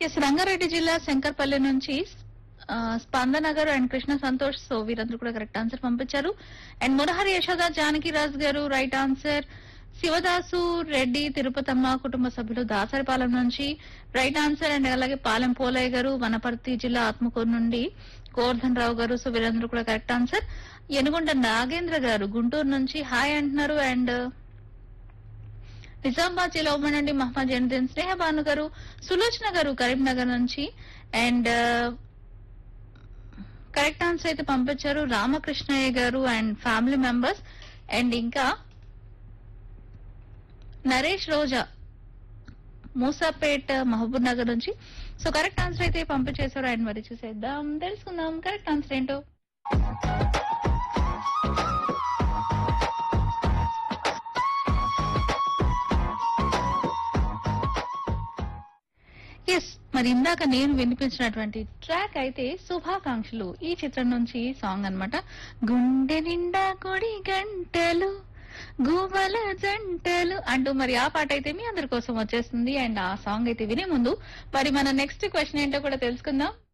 yes Rangareddy జిల్లా శంకర్పల్లి నుంచి ఆ, స్పందన గారు అండ్ కృష్ణ సంతోష్ సో వీరందరూ కూడా కరెక్ట్ ఆన్సర్ పంపించారు and Murahari Yashoda Janaki Raj garu right answer Sivadasu Reddy Tirupatamma కుటుంబ సభ్యులు దాసరిపాలెం నుంచి రైట్ ఆన్సర్ అండ్ అలాగే పాలెం పోలయ్య గారు వనపర్తి జిల్లా ఆత్మకూరు నుండి గోవర్ధన్ రావు గారు సో వీరందరూ కూడా కరెక్ట్ ఆన్సర్ ఎనుగొండ నాగేంద్ర గారు గుంటూరు నుంచి హాయ్ అంటున్నారు అండ్ నిజామాబాద్ జిల్లా ఉమ్మడి నుండి మహమ్మద్ జైనుద్దీన్ స్నేహ భాను గారు సులోచన గారు కరీంనగర్ నుంచి అండ్ కరెక్ట్ ఆన్సర్ అయితే పంపించారు రామకృష్ణయ్య గారు అండ్ ఫ్యామిలీ మెంబర్స్ అండ్ ఇంకా నరేష్ రోజా మూసాపేట్ మహబూబ్ నగర్ నుంచి సో కరెక్ట్ ఆన్సర్ అయితే పంపించేశారు అండ్ మరి చూసేద్దాం తెలుసుకుందాం కరెక్ట్ ఆన్సర్ ఏంటో ఎస్ మరి ఇందాక నేను వినిపించినటువంటి ట్రాక్ అయితే శుభాకాంక్షలు ఈ చిత్రం నుంచి సాంగ్ అన్నమాట గుండె నిండా కొడి గంటలు గుబల జంటలు అంటూ మరి ఆ పాట అయితే మీ అందరి కోసం వచ్చేస్తుంది అండ్ ఆ సాంగ్ అయితే వినే ముందు మరి మన నెక్స్ట్ క్వశ్చన్ ఏంటో కూడా తెలుసుకుందాం